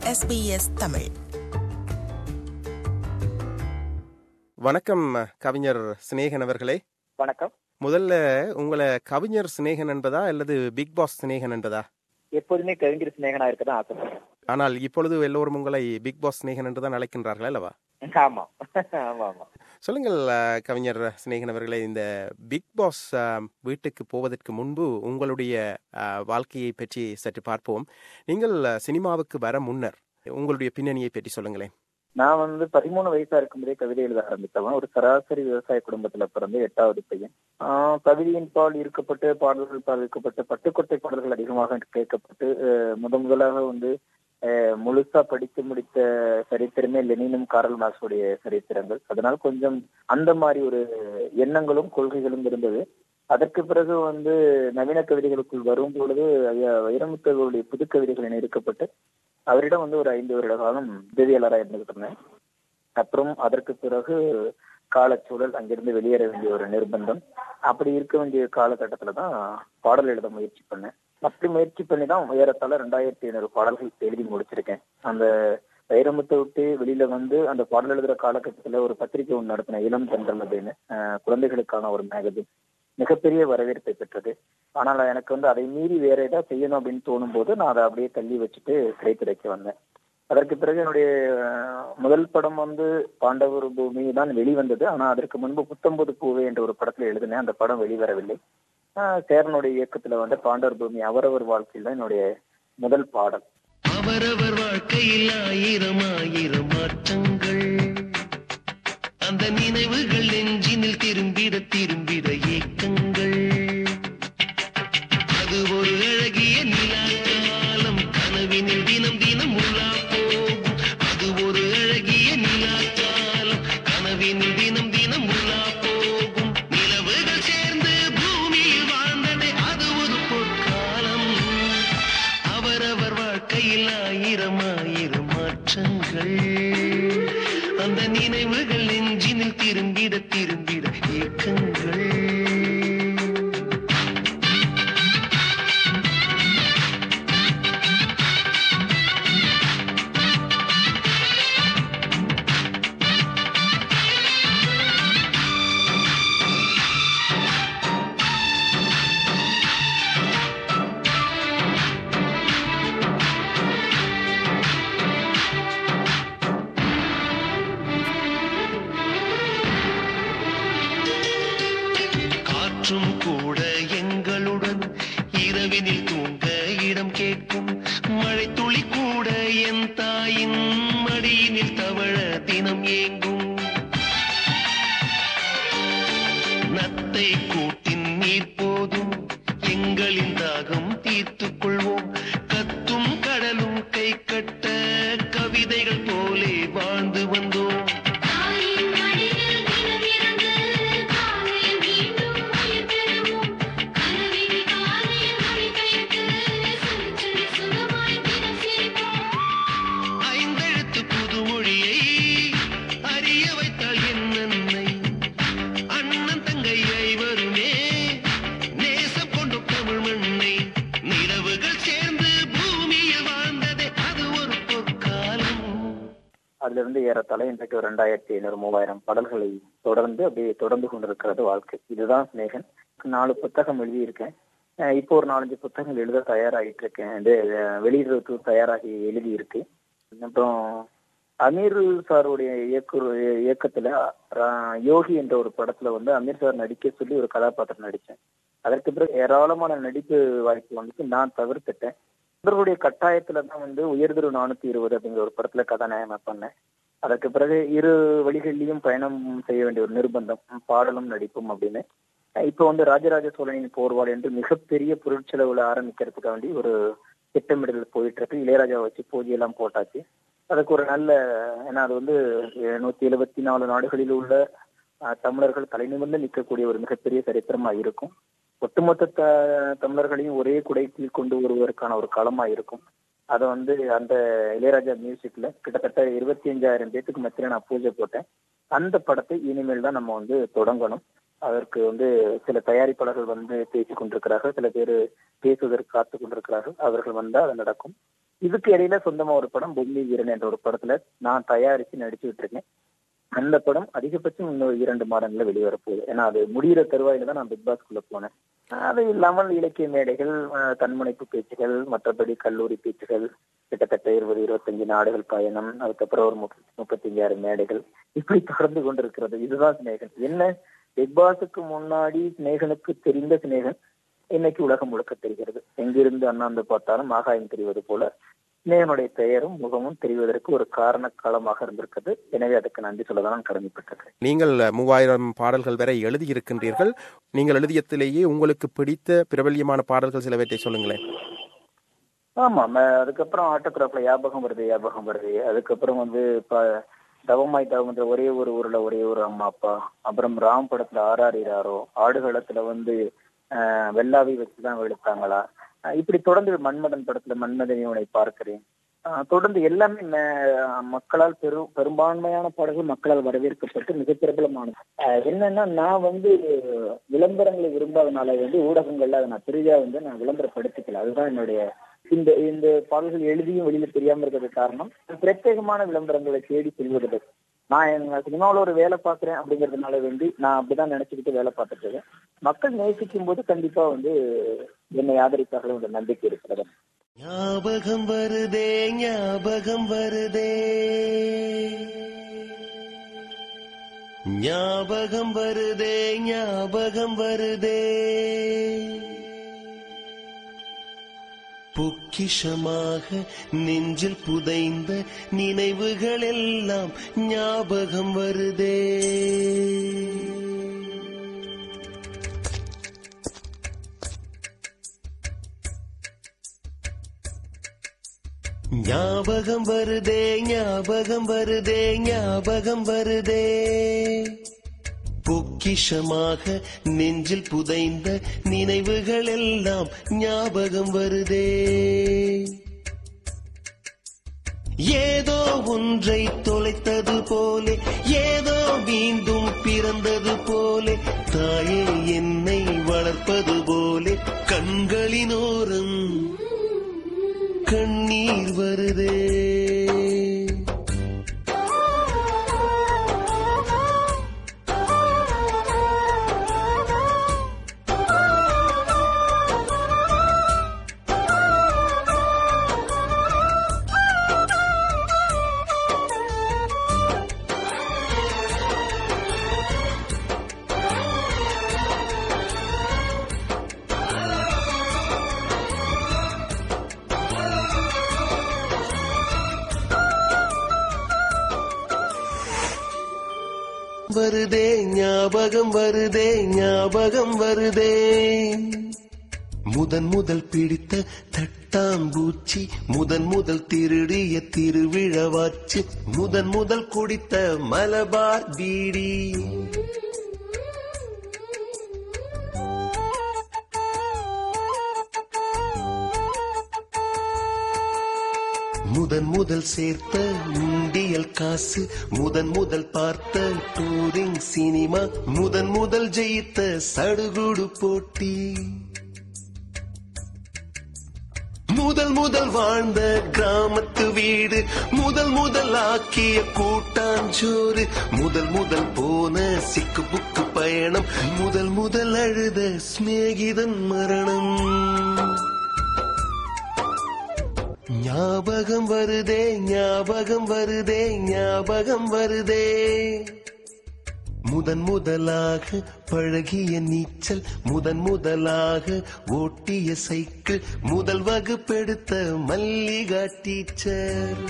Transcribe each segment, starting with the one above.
SBS Tamil வணக்கம் கவிஞர் சிநேகன் அவர்களே வணக்கம் முதல்ல உங்களை கவிஞர் சிநேகன் என்பதா அல்லது பிக் பாஸ் சிநேகன் என்பதா எப்போதுமே கவிஞர் சிநேகனா இருக்க தான் ஆசைப்படுறேன் ஆனால் இப்பொழுது எல்லோரும் உங்களை பிக் பாஸ் சிநேகன் என்று தான் அழைக்கின்றார்கள் அல்லவா ஆமா ஆமா ஆமா சொல்லுங்கள் அஹ், கவிஞர் சிநேகன் அவர்களே இந்த பிக் பாஸ் அஹ், வீட்டுக்கு போவதற்கு முன்பு உங்களுடைய அஹ், வாழ்க்கையை பற்றி சற்று பார்ப்போம் நீங்கள் அஹ், சினிமாவுக்கு வர முன்னர் உங்களுடைய பின்னணியை பற்றி சொல்லுங்களேன் நான் வந்து பதிமூணு வயசா இருக்கும்போதே கவிதை எழுத ஆரம்பித்தவன் ஒரு சராசரி விவசாய குடும்பத்துல பிறந்த எட்டாவது பையன் ஆஹ் கவிதையின் பால் ஈர்க்கப்பட்டு பாடல்கள் பால் ஈர்க்கப்பட்டு பட்டுக்கொட்டை பாடல்கள் அதிகமாக கேட்கப்பட்டு அஹ் முத முதலாக வந்து அஹ் முழுசா படித்து முடித்த சரித்திரமே லெனினும் காரல் மார்க்ஸுடைய சரித்திரங்கள் அதனால் கொஞ்சம் அந்த மாதிரி ஒரு எண்ணங்களும் கொள்கைகளும் இருந்தது அதற்கு பிறகு வந்து நவீன கவிதைகளுக்குள் வரும் பொழுது ஐயா வைரமுத்தவருடைய புது கவிதைகள் இணைக்கப்பட்டு அவரிடம் வந்து ஒரு ஐந்து வருட காலம் உதவியாளராக இருந்துகிட்டு இருந்தேன் அப்புறம் அதற்கு பிறகு காலச்சூழல் அங்கிருந்து வெளியேற வேண்டிய ஒரு நிர்பந்தம் அப்படி இருக்க வேண்டிய காலகட்டத்துல தான் பாடல் எழுத முயற்சி பண்ணேன் அப்படி முயற்சி பண்ணி தான் ஏறத்தாழ ரெண்டாயிரத்தி ஐநூறு பாடல்கள் எழுதி முடிச்சிருக்கேன் அந்த வைரமுத்தை விட்டு வெளியில வந்து அந்த பாடல் எழுதுற காலகட்டத்துல ஒரு பத்திரிகை ஒன்று நடத்தின இளம் தென்றல் அப்படின்னு அஹ், குழந்தைகளுக்கான ஒரு மேகசின் மிகப்பெரிய வரவேற்பை பெற்றது ஆனால் எனக்கு வந்து அதை மீறி வேற ஏதாவது செய்யணும் அப்படின்னு தோணும் போது நான் அதை அப்படியே தள்ளி வச்சுட்டு திரைத்துறைக்கு வந்தேன் அதற்கு பிறகு என்னுடைய அஹ், முதல் படம் வந்து பாண்டவர் பூமி தான் வெளிவந்தது ஆனா அதற்கு முன்பு புத்தம்பது பூவே என்ற ஒரு படத்துல எழுதினேன் அந்த படம் வெளிவரவில்லை அஹ், சேரனுடைய இயக்கத்துல வந்து பாண்டவர் பூமி அவரவர் வாழ்க்கையில் தான் என்னுடைய முதல் பாடல் அவரவர் வாழ்க்கையில் ஆயிரம் ஆயிரம் மாற்றங்கள் அந்த நினைவுகள் நெஞ்சினில் திரும்பிட திரும்பிட ஏக்கங்கள் அது ஒரு அழகிய நிலாக்காலம் கனவினில் தினம் தினம் உள்ளா போகும் அது ஒரு அழகிய நிலாக்காலம் கனவினில் தினம் தினம் உள்ளா போகும் நிலவுகள் சேர்ந்து பூமியில் வாழ்ந்ததே அது ஒரு பொற்காலம் அவரவர் வாழ்க்கையில் ஆயிரம் ஆயிரம் மாற்றங்கள் அந்த நினைவுகள் நெஞ்சினில் திரும்பிட திரும்பிட ஏக்கங்கள் காற்றும் கூட எங்களுடன் இரவினில் தூங்க இடம் கேட்கும் மழை துளி கூட என் தாயின் மடியினில் தவழ தினம் ஏங்கும் நத்தை கூட்டின் நீர் போதும் எங்களின் தாகம் தீர்த்துக் கொள்வோம் கத்தும் கடலும் கை கட்ட கவிதைகள் போலே வாழ்ந்து வந்தோம் தாயின் மடியில் தினம் இருந்து காலையில் மீண்டும் உயிர் பெறுவோம் கருவிழி காலையில் மொழி பெயர்த்து சொல்லி சொல்லி சுகமாய் தினம் சிரிப்போம் ஐந்தெழுத்து புதுமொழியை அறிய வைத்தாள் என் அன்னை அண்ணன் தங்கை ஐவருமே நேசம் கொண்டு தமிழ் மண்ணை நிலவுகள் சேர்ந்து பூமியில் வாழ்ந்ததே அது ஒரு பொற்காலம் அதுல இருந்து ஏறத்தாழ இன்றைக்கு ஒரு ரெண்டாயிரத்தி ஐநூறு மூவாயிரம் பாடல்களை தொடர்ந்து அப்படியே தொடர்ந்து கொண்டிருக்கிறது வாழ்க்கை இதுதான் சிநேகன் நாலு புத்தகம் எழுதியிருக்கேன் அஹ் இப்போ ஒரு நாலஞ்சு புத்தகங்கள் எழுத தயாராகிட்டு இருக்கேன் இது அஹ் வெளியிடுறதுக்கு தயாராகி எழுதி இருக்கு அப்புறம் அமீர் சாருடைய இயக்கு இயக்கத்துல அஹ், யோகி என்ற ஒரு படத்துல வந்து அமீர் சார் நடிக்க சொல்லி ஒரு கதாபாத்திரம் நடிச்சேன் அதற்கு பிறகு ஏராளமான நடிப்பு வாய்ப்பு வந்துட்டு நான் தவிர்த்துட்டேன் இவர்களுடைய கட்டாயத்துல தான் வந்து உயர்திரு நானூத்தி இருபது அப்படிங்கிற ஒரு படத்துல கதாநாயகமா பண்ணேன் அதற்கு பிறகு இரு வழிகளிலையும் பயணம் செய்ய வேண்டிய ஒரு நிர்பந்தம் பாடலும் நடிப்பும் அப்படின்னு இப்போ வந்து ராஜராஜ சோழனின் போர்வாள் என்று மிகப்பெரிய பொருட்செலவுல ஆரம்பிக்கிறதுக்கு வேண்டி ஒரு திட்டமிடல் போயிட்டு இருக்கு இளையராஜா வச்சு பூஜையெல்லாம் போட்டாச்சு அதுக்கு ஒரு நல்ல ஏன்னா அது வந்து நூத்தி எழுபத்தி நாலு நாடுகளில் உள்ள அஹ், தமிழர்கள் தலைநிமிர்ந்து நிற்கக்கூடிய ஒரு மிகப்பெரிய சரித்திரமா இருக்கும் ஒட்டுமொத்த த- தமிழர்களையும் ஒரே குடைக்குள் கொண்டு வருவதற்கான ஒரு களமா இருக்கும் அதை வந்து அந்த இளையராஜா மியூசிக்ல கிட்டத்தட்ட இருபத்தி அஞ்சாயிரம் பேத்துக்கு மத்தியில நான் பூஜை போட்டேன் அந்த படத்தை இனிமேல் தான் நம்ம வந்து தொடங்கணும் அதற்கு வந்து சில தயாரிப்பாளர்கள் வந்து பேசிக் கொண்டிருக்கிறார்கள் சில பேர் பேசுவதற்கு காத்து கொண்டிருக்கிறார்கள் அவர்கள் வந்தா அது நடக்கும் இதுக்கு இடையில சொந்தமா ஒரு படம் பொம்மி வீரன் என்ற ஒரு படத்துல நான் தயாரிச்சு நடிச்சுட்டு இருக்கேன் அந்த படம் அதிகபட்சம் இன்னொரு இரண்டு மாதங்கள்ல வெளிவர போகுது ஏன்னா அது முடிகிற தருவாயில தான் நான் பிக் பாஸ்குள்ள போனேன் அது இல்லாமல் இலக்கிய மேடைகள் அஹ், தன்முனைப்பு பேச்சுகள் மற்றபடி கல்லூரி பேச்சுகள் கிட்டத்தட்ட இருபது இருபத்தஞ்சு நாடுகள் பயணம் அதுக்கப்புறம் ஒரு முப்பத்தி முப்பத்தஞ்சாயிரம் மேடைகள் இப்படி தொடர்ந்து கொண்டிருக்கிறது இதுதான் சிநேகன் என்ன பிக் பாஸுக்கு முன்னாடி சிநேகனுக்கு தெரிந்த சிநேகன் இன்னைக்கு உலகம் முழுக்க தெரிகிறது எங்கிருந்து அண்ணாந்து பார்த்தாலும் ஆகாயம் தெரிவது போல சிநேகனுடைய பெயரும் முகமும் தெரிவதற்கு ஒரு காரண காலமாக இருந்திருக்கிறது எனவே அதுக்கு நன்றி சொல்லதான் நான் கடமைப்பட்டிருக்கிறேன் நீங்கள் மூவாயிரம் பாடல்கள் வரை எழுதியிருக்கின்றீர்கள் நீங்கள் எழுதியத்திலேயே உங்களுக்கு பிடித்த பிரபல்யமான பாடல்கள் சிலவற்றை சொல்லுங்களேன் ஆமா ம- அதுக்கப்புறம் ஆட்டோகிராஃப்ல ஞாபகம் வருது ஞாபகம் வருது அதுக்கப்புறம் வந்து இப்ப தவமாய் தவம் ஒரே ஒரு ஊர்ல ஒரே ஒரு அம்மா அப்பா அப்புறம் ராம் படத்துல ஆர்ஆர் இராரோ ஆடுகளத்துல வந்து ஆஹ், வெள்ளாவி வச்சுதான் வெளுத்தாங்களா ஆஹ், இப்படி தொடர்ந்து மன்மதன் படத்துல மன்மதனை உன்னை பார்க்கிறேன் ஆஹ், தொடர்ந்து எல்லாமே ம- மக்களால் பெரு பெரும்பான்மையான பாடல்கள் மக்களால் வரவேற்கப்பட்டு மிக பிரபலமானது ஆஹ், என்னன்னா நான் வந்து விளம்பரங்களை விரும்பாதனால வந்து ஊடகங்கள்ல அதை நான் பெரிதா வந்து நான் விளம்பரப்படுத்திக்கல அதுதான் என்னுடைய இந்த இந்த பாடல்கள் எழுதியும் வெளியில தெரியாம இருக்கிறதுக்கு காரணம் பிரத்யேகமான விளம்பரங்களை தேடி செல்வதில்லை நான் எங்க சினிமாவில் ஒரு வேலை பார்க்கிறேன் அப்படிங்கறதுனால வேண்டி நான் அப்படிதான் நினைச்சுக்கிட்டு வேலை பார்த்துட்டு இருக்கேன் மக்கள் நேசிக்கும் போது கண்டிப்பா வந்து என்னை ஆதரிப்பார்கள் என்ற நம்பிக்கை இருக்கிறது ஞாபகம் வருதே ஞாபகம் வருதே ஞாபகம் வருதே ஞாபகம் வருதே பொக்கிஷமாக நெஞ்சில் புதைந்த நினைவுகள் எல்லாம் ஞாபகம் வருதே ஞாபகம் வருதே ஞாபகம் வருதே ஞாபகம் வருதே பொக்கிஷமாக நெஞ்சில் புதைந்த நினைவுகள் எல்லாம் ஞாபகம் வருதே ஏதோ ஒன்றை தொலைத்தது போலே ஏதோ மீண்டும் பிறந்தது போலே தாயே என்னை வளர்ப்பது போலே கண்களினோரம் கண்ணீர் வருதே வருதே ஞாபகம் வருதே ஞாபகம் வருதே முதன் முதல் பிடித்த தட்டாம்பூச்சி முதன் முதல் திருடிய திருவிழவாச்சு முதன் முதல் குடித்த மலபார் பீடி முதன் முதல் சேர்த்த உண்டியல் காசு முதன் முதல் பார்த்த டூரிங் சினிமா முதன் முதல் ஜெயித்த சடுகுடு போட்டி முதல் முதல் வாழ்ந்த கிராமத்து வீடு முதல் முதல் ஆக்கிய கூட்டாஞ்சோறு முதல் முதல் போன சிக்கு புக்கு பயணம் முதல் முதல் அழுத சிநேகிதன் மரணம் ஞாபகம் வருதே ஞாபகம் வருதே ஞாபகம் வருதே முதன் முதலாக பழகிய நீச்சல் முதன் முதலாக ஓட்டிய சைக்கிள் முதல் வகுப்பெடுத்த மல்லிகா டீச்சர்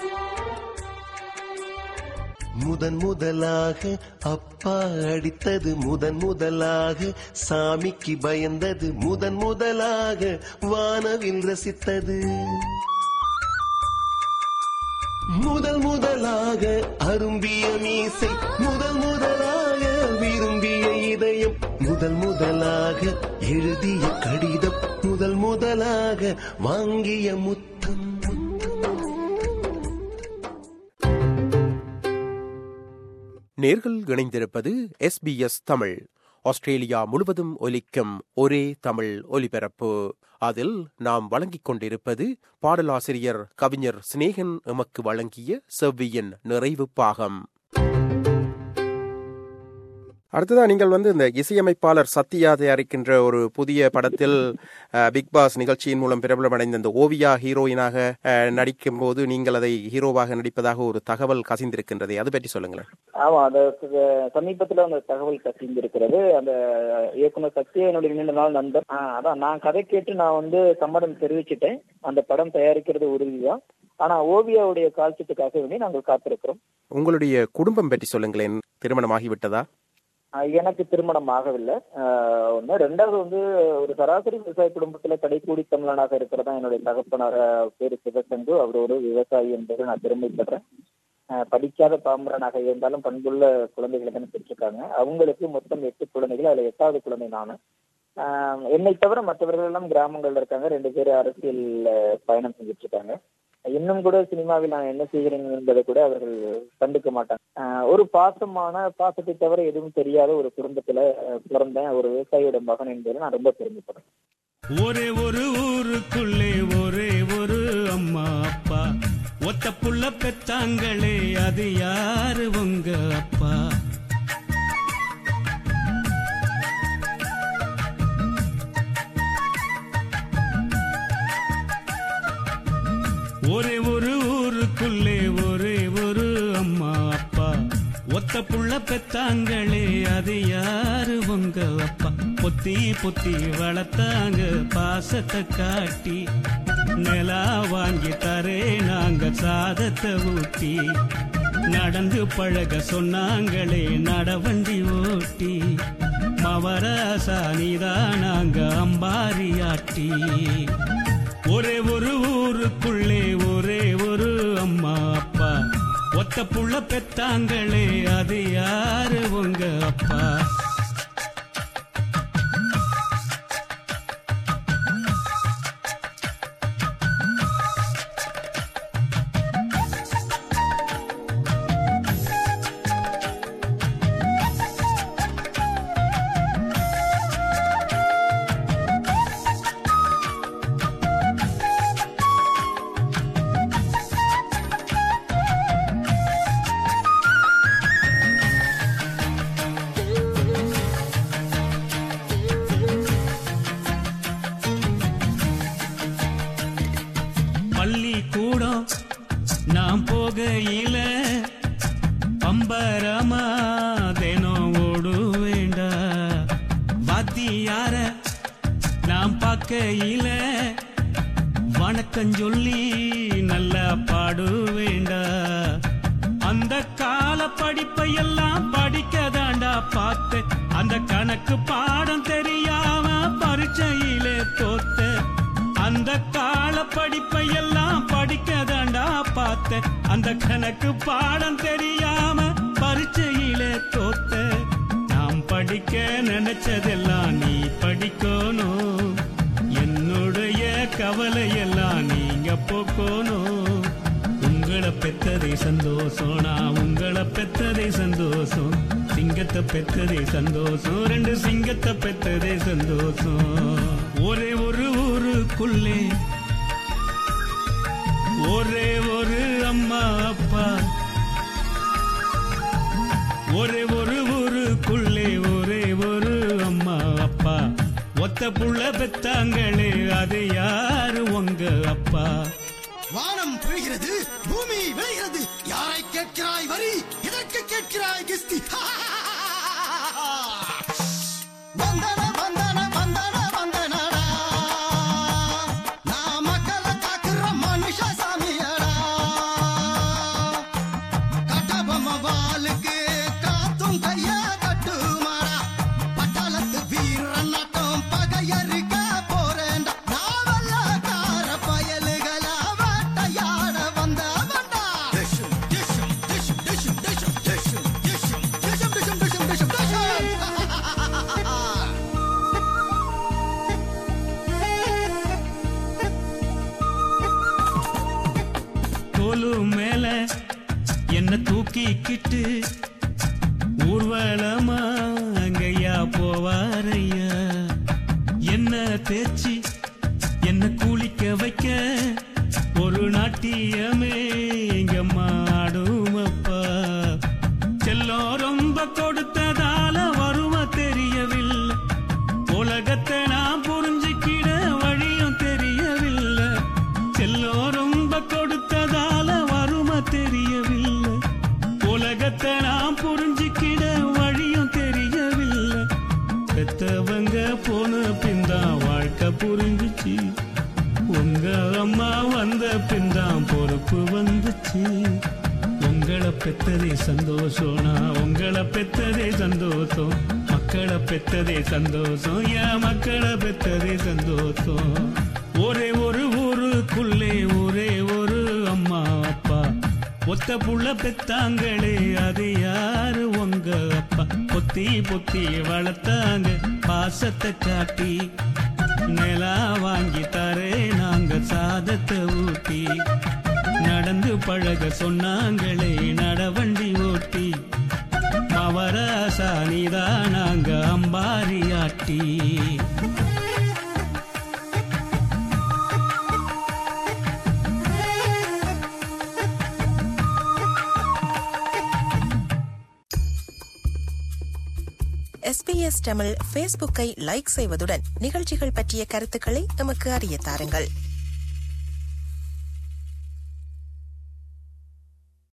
முதன் முதலாக அப்பா அடித்தது முதன் முதலாக சாமிக்கு பயந்தது முதன் முதலாக வானவில் ரசித்தது முதல் முதலாக அரும்பிய மீசை முதல் முதலாக விரும்பிய இதயம் முதல் முதலாக எழுதிய கடிதம் முதல் முதலாக வாங்கிய முத்தம் நேர்கள் இணைந்திருப்பது எஸ்பிஎஸ் தமிழ் ஆஸ்திரேலியா முழுவதும் ஒலிக்கும் ஒரே தமிழ் ஒலிபரப்பு அதில் நாம் வழங்கிக் கொண்டிருப்பது பாடலாசிரியர் கவிஞர் சிநேகன் எமக்கு வழங்கிய செவ்வியின் நிறைவு பாகம் அடுத்ததா நீங்கள் வந்து இந்த இசையமைப்பாளர் சத்யா தயாரிக்கின்ற ஒரு புதிய படத்தில் அஹ், பிக் பாஸ் நிகழ்ச்சியின் மூலம் பிரபலமடைந்த இந்த ஓவியா ஹீரோயினாக அஹ், நடிக்கும் போது நீங்கள் அதை ஹீரோவாக நடிப்பதாக ஒரு தகவல் கசிந்திருக்கின்றதை அது பற்றி சொல்லுங்களேன் ஆமா அந்த ச- சமீபத்துல அந்த தகவல் கசிந்திருக்கிறது அந்த இயக்குனர் சத்யா என்னுடைய நீண்ட நாள் நண்பர் ஆ, அதான் நான் கதை கேட்டு நான் வந்து சம்மதம் தெரிவிச்சிட்டேன் அந்த படம் தயாரிக்கிறது உறுதிதான் ஆனா ஓவியாவுடைய கால்சீட்டுக்காக வேண்டி நாங்கள் காத்திருக்கிறோம் உங்களுடைய குடும்பம் பற்றி சொல்லுங்களேன் திருமணமாகிவிட்டதா ஆ, எனக்கு திருமணம் ஆகவில்லை ஆ, ஒண்ணு ரெண்டாவது வந்து ஒரு சராசரி விவசாய குடும்பத்துல கடைக்கூடி தமிழனாக இருக்கிறதா என்னுடைய தகப்பனார் ஆ, பேரு சிவசங்கு அவர் ஒரு விவசாயி என்பது நான் பெருமைப்படுறேன் ஆ, படிக்காத பாமரனாக இருந்தாலும் பண்புள்ள குழந்தைகளை தானே பெற்றிருக்காங்க அவங்களுக்கு மொத்தம் எட்டு குழந்தைகள் அதுல எட்டாவது குழந்தை நானு ஆஹ் என்னை தவிர மற்றவர்கள் எல்லாம் கிராமங்கள்ல இருக்காங்க ரெண்டு பேர் அரசியல் பயணம் செஞ்சுட்டு இருக்காங்க இன்னும் கூட சினிமாவில் நான் என்ன செய்கிறேன் என்பதை கூட அவர்கள் கண்டுக்க மாட்டாங்க ஆஹ் ஒரு பாசமான பாசத்தை தவிர எதுவும் தெரியாத ஒரு குடும்பத்துல அஹ், பிறந்தேன் ஒரு விவசாயியோட மகன் என்பதை நான் ரொம்ப பெருமைப்படுறேன் ஒரே ஒரு ஊருக்குள்ளே ஒரே ஒரு அம்மா அப்பா ஒத்த புள்ள பெத்தாங்களே அது யாரு உங்க அப்பா ஒரே ஒரு ஊருக்குள்ளே ஒரே ஒரு அம்மா அப்பா ஒத்த புள்ள பெத்தாங்களே அது யாரு உங்க அப்பா பொத்தி பொத்தி வளர்த்தாங்க பாசத்தை காட்டி நிலா வாங்கி தரே நாங்க சாதத்தை ஊட்டி நடந்து பழக சொன்னாங்களே நடவண்டி ஓட்டி மவராசா நீதான் நாங்க அம்பாரி ஆட்டி ஒரே ஒரு ஊருக்குள்ளே ஒரே ஒரு அம்மா அப்பா ஒத்த புள்ள பெத்தாங்களே அது யாரு உங்க அப்பா பள்ளிக்கூடம் நான் போகையில பம்பரமா தினம் ஓடு வேண்டா வாத்தியார நான் பார்க்கையில வணக்கம் சொல்லி நல்லா பாடு வேண்டா அந்த கால படிப்பை எல்லாம் படிக்கதாண்டா பார்த்து அந்த கணக்கு பாடம் தெரியாம பரீட்சையிலே தோத்த அந்த கால படிப்பை எல்லாம் படிக்கதாண்டா பார்த்த அந்த கணக்கு பாடம் தெரியாம பரீட்சையிலே தோத்த நாம் படிக்க நினைச்சதெல்லாம் நீ படிக்கணும் என்னுடைய கவலையெல்லாம் நீங்க போக்கணும் உங்களை பெத்ததே சந்தோஷம் நான் உங்களை பெத்ததே சந்தோஷம் சிங்கத்தை பெத்ததே சந்தோஷம் ரெண்டு சிங்கத்தை பெத்ததே சந்தோஷம் ஒரே ஒரு ஊருக்குள்ளே ஒரே ஒரு அம்மா அப்பா ஒரே ஒரு ஊருக்குள்ளே ஒரே ஒரு அம்மா அப்பா ஒத்த புள்ள பெத்தாங்களே அது யாரு உங்க அப்பா வானம் பொழிகிறது பூமி விளைகிறது யாரை கேட்கிறாய் வரி எதற்கு கேட்கிறாய் கிஸ்தி வந்தன வந்தன வந்தன வந்தனடா நான் மக்களை காக்குற மனுஷ சாமியடா கட்டபொம்ம வாளுக்கு காத்தும் கைய கட்டுமாடா பட்டாளத்து வீரன் நாட்டம் பகையறிக்க போறேன்டா நாவல்ல கார பயலுகள வேட்டையாட வந்தவன்டா டிஷும் டிஷும் டிஷும் டிஷும் டிஷும் டிஷும் டிஷும் டிஷும் டிஷும் டிஷும் டிஷும் டிஷும் தோலு மேல என்ன தூக்கிக்கிட்டு ஊர்வலமா அங்கையா போவாரையா என்ன தேய்ச்சி என்ன குளிக்க வைக்க ஒரு நாட்டியமே எங்க மாடுமப்பா செல்லம் ரொம்ப கொடுத்ததால வருவ தெரியவில்லை உலகத்தை நான் புரிஞ்சுக்கிட வழியும் தெரியவில்லை செல்லம் ரொம்ப கொடுத்ததால வரும தெரியவில்லை உலகத்தை நான் புரிஞ்சுக்கிட வழியும் தெரியவில்லை பெத்தவங்க போன பின்தான் வாழ்க்கை புரிஞ்சுச்சு உங்க அம்மா வந்த பின்தான் பொறுப்பு வந்துச்சு உங்களை பெத்ததே சந்தோஷம் நான் உங்களை பெத்ததே சந்தோஷம் மக்களை பெத்ததே சந்தோஷம் என் மக்களை பெத்ததே சந்தோஷம் ஒரே ஒரு ஊருக்குள்ளே ஒரே ஒரு அம்மா அப்பா ஒத்த புள்ள பெத்தாங்களே அது யாரு உங்க அப்பா பொத்தி பொத்தி வளர்த்தாங்க பாசத்தை காட்டி நிலா வாங்கி தரே நாங்க சாதத்தை ஊட்டி நடந்து பழக சொன்னாங்களே நடவண்டி ஓட்டி மவராசா நீதான் நாங்க அம்பாரி ஆட்டி எஸ்பிஎஸ் தமிழ் ஃபேஸ்புக்கை லைக் செய்வதுடன் நிகழ்ச்சிகள் பற்றிய கருத்துக்களை எமக்கு அறிய தாருங்கள்